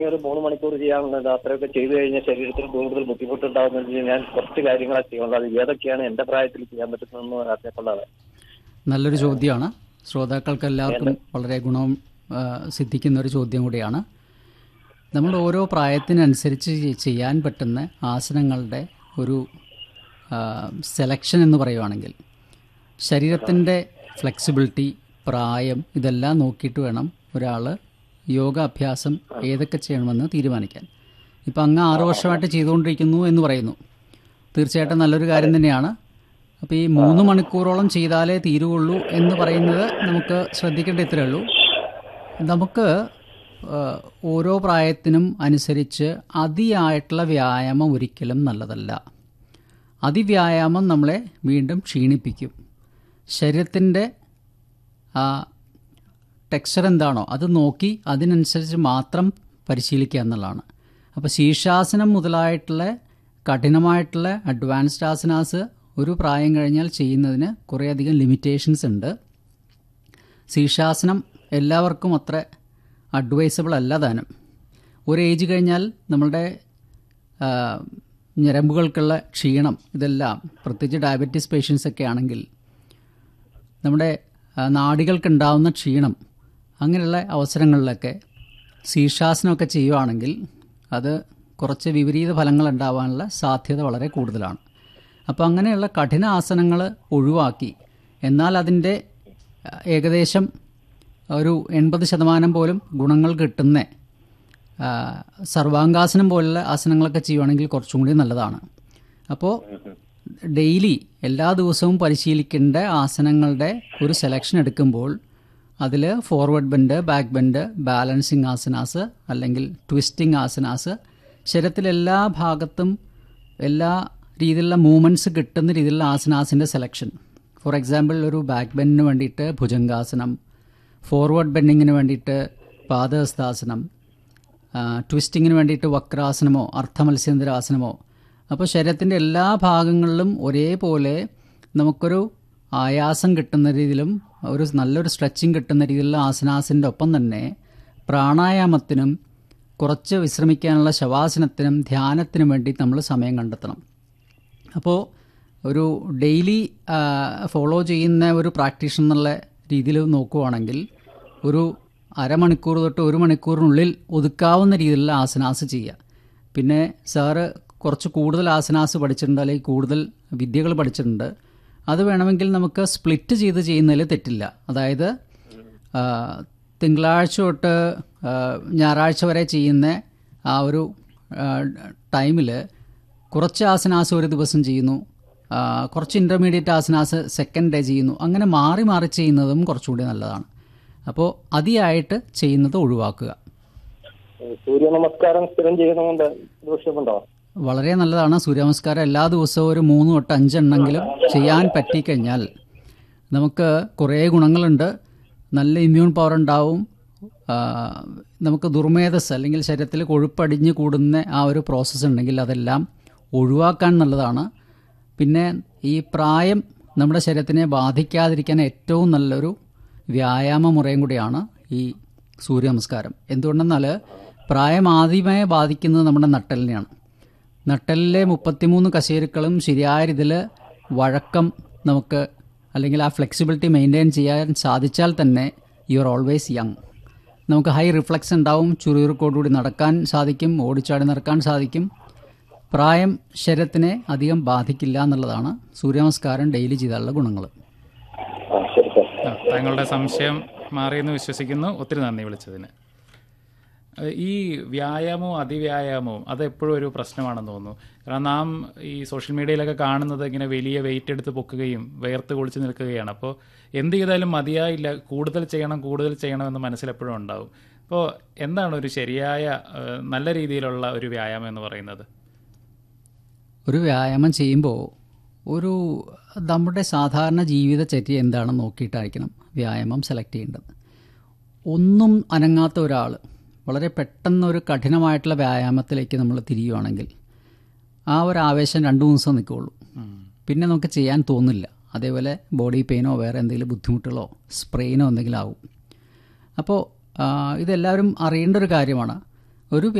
ഒരു മൂന്ന് മണിക്കൂർ ചെയ്യാനുള്ളത് അത്രയൊക്കെ ചെയ്തു കഴിഞ്ഞാൽ ശരീരത്തിന് കൂടുതൽ ബുദ്ധിമുട്ടുണ്ടാകുന്നതിന് ഞാൻ കുറച്ച് കാര്യങ്ങളാണ് ചെയ്യുന്നത് അത് ഏതൊക്കെയാണ് എന്റെ പ്രായത്തിൽ ചെയ്യാൻ പറ്റുന്നതെന്ന് അറിഞ്ഞപ്പോഴാണ് നല്ലൊരു ചോദ്യമാണ് ശ്രോതാക്കൾക്ക് എല്ലാവർക്കും വളരെ ഗുണം ആ, സിദ്ധിക്കുന്ന ഒരു ചോദ്യം കൂടിയാണ് നമ്മൾ ഓരോ പ്രായത്തിനനുസരിച്ച് ചെ- ചെയ്യാൻ പറ്റുന്ന ആസനങ്ങളുടെ ഒരു സെലക്ഷൻ എന്ന് പറയുവാണെങ്കിൽ ശരീരത്തിൻ്റെ ഫ്ലെക്സിബിലിറ്റി പ്രായം ഇതെല്ലാം നോക്കിയിട്ട് വേണം ഒരാൾ യോഗ അഭ്യാസം ഏതൊക്കെ ചെയ്യണമെന്ന് തീരുമാനിക്കാൻ ഇപ്പം അങ്ങ് ആറു വർഷമായിട്ട് ചെയ്തുകൊണ്ടിരിക്കുന്നു എന്ന് പറയുന്നു തീർച്ചയായിട്ടും നല്ലൊരു കാര്യം തന്നെയാണ് അപ്പോൾ ഈ മൂന്ന് മണിക്കൂറോളം ചെയ്താലേ തീരുവുള്ളൂ എന്ന് പറയുന്നത് നമുക്ക് ശ്രദ്ധിക്കേണ്ട ഇത്രയേ ഉള്ളൂ നമുക്ക് ആ, ഓരോ പ്രായത്തിനും അനുസരിച്ച് അതിയായിട്ടുള്ള വ്യായാമം ഒരിക്കലും നല്ലതല്ല അതിവ്യായാമം നമ്മളെ വീണ്ടും ക്ഷീണിപ്പിക്കും ശരീരത്തിൻ്റെ ആ ടെക്സ്ചർ എന്താണോ അത് നോക്കി അതിനനുസരിച്ച് മാത്രം പരിശീലിക്കുക എന്നുള്ളതാണ് അപ്പോൾ ശീർഷാസനം മുതലായിട്ടുള്ള കഠിനമായിട്ടുള്ള അഡ്വാൻസ്ഡ് ആസനാസ് ഒരു പ്രായം കഴിഞ്ഞാൽ ചെയ്യുന്നതിന് കുറേയധികം ലിമിറ്റേഷൻസ് ഉണ്ട് ശീർഷാസനം എല്ലാവർക്കും അത്ര അഡ്വൈസബിൾ അല്ല താനും ഒരു ഏജ് കഴിഞ്ഞാൽ നമ്മളുടെ ആ, ഞരമ്പുകൾക്കുള്ള ക്ഷീണം ഇതെല്ലാം പ്രത്യേകിച്ച് ഡയബറ്റീസ് പേഷ്യൻസ് ഒക്കെ ആണെങ്കിൽ നമ്മുടെ ആ, നാഡികൾക്കുണ്ടാവുന്ന ക്ഷീണം അങ്ങനെയുള്ള അവസരങ്ങളിലൊക്കെ ശീർഷാസനമൊക്കെ ചെയ്യുവാണെങ്കിൽ അത് കുറച്ച് വിപരീത ഫലങ്ങൾ ഉണ്ടാവാനുള്ള സാധ്യത വളരെ കൂടുതലാണ് അപ്പോൾ അങ്ങനെയുള്ള കഠിന ആസനങ്ങൾ ഒഴിവാക്കി എന്നാൽ അതിൻ്റെ ആ, ഏകദേശം ഒരു എൺപത് ശതമാനം പോലും ഗുണങ്ങൾ കിട്ടുന്ന ആ, സർവാംഗാസനം പോലുള്ള ആസനങ്ങളൊക്കെ ചെയ്യുവാണെങ്കിൽ കുറച്ചും കൂടി നല്ലതാണ് അപ്പോൾ ഡെയിലി എല്ലാ ദിവസവും പരിശീലിക്കേണ്ട ആസനങ്ങളുടെ ഒരു സെലക്ഷൻ എടുക്കുമ്പോൾ അതിൽ forward bend back bend balancing asanas അല്ലെങ്കിൽ ട്വിസ്റ്റിംഗ് ആസനാസ് ശരീരത്തിലെ എല്ലാ ഭാഗത്തും എല്ലാ രീതിയിലുള്ള മൂവ്മെൻറ്റ്സ് കിട്ടുന്ന രീതിയിലുള്ള ആസനാസിൻ്റെ സെലക്ഷൻ ഫോർ എക്സാമ്പിൾ ഒരു ബാക്ക് ബെൻഡിന് വേണ്ടിയിട്ട് ഭുജംഗാസനം ഫോർവേഡ് ബെൻഡിങ്ങിന് വേണ്ടിയിട്ട് പാദഹസ്താസനം ആ, ട്വിസ്റ്റിങ്ങിന് വേണ്ടിയിട്ട് വക്രാസനമോ അർത്ഥമത്സ്യന്തരാസനമോ അപ്പോൾ ശരീരത്തിൻ്റെ എല്ലാ ഭാഗങ്ങളിലും ഒരേപോലെ നമുക്കൊരു ആയാസം കിട്ടുന്ന രീതിയിലും ഒരു നല്ലൊരു സ്ട്രെച്ചിങ് കിട്ടുന്ന രീതിയിലുള്ള ആസനാസിൻ്റെ ഒപ്പം തന്നെ പ്രാണായാമത്തിനും കുറച്ച് വിശ്രമിക്കാനുള്ള ശവാസനത്തിനും ധ്യാനത്തിനും വേണ്ടി നമ്മൾ സമയം കണ്ടെത്തണം അപ്പോൾ ഒരു ഡെയിലി ഫോളോ ചെയ്യുന്ന ഒരു പ്രാക്ടീഷൻ എന്നുള്ള രീതിയിൽ നോക്കുവാണെങ്കിൽ ഒരു അരമണിക്കൂർ തൊട്ട് ഒരു മണിക്കൂറിനുള്ളിൽ ഒതുക്കാവുന്ന രീതിയിലുള്ള ആസനാസ് ചെയ്യുക പിന്നെ സാറ് കുറച്ച് കൂടുതൽ ആസനാസ് പഠിച്ചിട്ടുണ്ട് അല്ലെങ്കിൽ കൂടുതൽ വിദ്യകൾ പഠിച്ചിട്ടുണ്ട് അത് വേണമെങ്കിൽ നമുക്ക് സ്പ്ലിറ്റ് ചെയ്ത് ചെയ്യുന്നതിൽ തെറ്റില്ല അതായത് ആ, തിങ്കളാഴ്ച തൊട്ട് ആ, ഞായറാഴ്ച വരെ ചെയ്യുന്ന ആ ഒരു ടൈമിൽ കുറച്ച് ആസനാസ് ഒരു ദിവസം ചെയ്യുന്നു ആ, കുറച്ച് ഇൻ്റർമീഡിയറ്റ് ആസനാസ് സെക്കൻഡ് ഡേ ചെയ്യുന്നു അങ്ങനെ മാറി മാറി ചെയ്യുന്നതും കുറച്ചുകൂടി നല്ലതാണ് അപ്പോൾ അതിയായിട്ട് ചെയ്യുന്നത് ഒഴിവാക്കുക സൂര്യ നമസ്കാരം സ്ഥിരം ചെയ്യുന്നതുകൊണ്ട് ദോഷമുണ്ടോ വളരെ നല്ലതാണ് സൂര്യനമസ്കാരം എല്ലാ ദിവസവും ഒരു മൂന്ന് തൊട്ട് അഞ്ചെണ്ണെങ്കിലും ചെയ്യാൻ പറ്റിക്കഴിഞ്ഞാൽ നമുക്ക് കുറേ ഗുണങ്ങളുണ്ട് നല്ല ഇമ്മ്യൂൺ പവർ ഉണ്ടാവും ആ, നമുക്ക് ദുർമേധസ് അല്ലെങ്കിൽ ശരീരത്തിൽ കൊഴുപ്പടിഞ്ഞ് കൂടുന്ന ആ ഒരു പ്രോസസ്സ് ഉണ്ടെങ്കിൽ അതെല്ലാം ഒഴിവാക്കാൻ നല്ലതാണ് പിന്നെ ഈ പ്രായം നമ്മുടെ ശരീരത്തിനെ ബാധിക്കാതിരിക്കാൻ ഏറ്റവും നല്ലൊരു വ്യായാമ മുറയും കൂടിയാണ് ഈ സൂര്യ നമസ്കാരം എന്തുകൊണ്ടെന്നാൽ പ്രായം ആദ്യമേ ബാധിക്കുന്നത് നമ്മുടെ നട്ടലിനെയാണ് നട്ടലിലെ മുപ്പത്തിമൂന്ന് കശേരുക്കളും ശരിയായ രീതിയിൽ വഴക്കം നമുക്ക് അല്ലെങ്കിൽ ആ ഫ്ലെക്സിബിലിറ്റി മെയിൻറ്റെയിൻ ചെയ്യാൻ സാധിച്ചാൽ തന്നെ യു ആർ ഓൾവേസ് യങ് നമുക്ക് ഹൈ റിഫ്ലക്സ് ഉണ്ടാവും ചുറുചുറുക്കോടുകൂടി നടക്കാൻ സാധിക്കും ഓടിച്ചാടി നടക്കാൻ സാധിക്കും പ്രായം ശരീരത്തിനെ അധികം ബാധിക്കില്ല എന്നുള്ളതാണ് സൂര്യനമസ്കാരം ഡെയിലി ചെയ്താലുള്ള ഗുണങ്ങൾ ആ ശരി സാർ ആ, താങ്കളുടെ സംശയം മാറിയെന്ന് വിശ്വസിക്കുന്നു ഒത്തിരി നന്ദി വിളിച്ചതിന് ഏഹ് ഈ വ്യായാമവും അതിവ്യായാമവും അത് എപ്പോഴും ഒരു പ്രശ്നമാണെന്ന് തോന്നുന്നു കാരണം നാം ഈ സോഷ്യൽ മീഡിയയിലൊക്കെ കാണുന്നത് ഇങ്ങനെ വലിയ വെയിറ്റ് എടുത്ത് പൊക്കുകയും വേർത്ത് കുളിച്ച് നിൽക്കുകയാണ് അപ്പോൾ എന്ത് ചെയ്താലും മതിയായില്ല കൂടുതൽ ചെയ്യണം കൂടുതൽ ചെയ്യണമെന്ന് മനസ്സിലെപ്പോഴും ഉണ്ടാവും അപ്പോൾ എന്താണ് ഒരു ശരിയായ ഏഹ് നല്ല രീതിയിലുള്ള ഒരു വ്യായാമം എന്ന് പറയുന്നത് ഒരു വ്യായാമം ചെയ്യുമ്പോൾ ഒരു നമ്മുടെ സാധാരണ ജീവിതചര്യ എന്താണെന്ന് നോക്കിയിട്ടായിരിക്കണം വ്യായാമം സെലക്ട് ചെയ്യേണ്ടത് ഒന്നും അനങ്ങാത്ത ഒരാൾ വളരെ പെട്ടെന്ന് ഒരു കഠിനമായിട്ടുള്ള വ്യായാമത്തിലേക്ക് നമ്മൾ തിരിയുവാണെങ്കിൽ ആ ഒരു ആവേശം രണ്ട് മൂന്ന് ദിവസം നിൽക്കുകയുള്ളൂ പിന്നെ നമുക്ക് ചെയ്യാൻ തോന്നില്ല അതേപോലെ ബോഡി പെയിനോ വേറെ എന്തെങ്കിലും ബുദ്ധിമുട്ടുകളോ സ്പ്രെയിനോ എന്തെങ്കിലും ആവും അപ്പോൾ ആ, ഇതെല്ലാവരും അറിയേണ്ട ഒരു കാര്യമാണ് ഒരു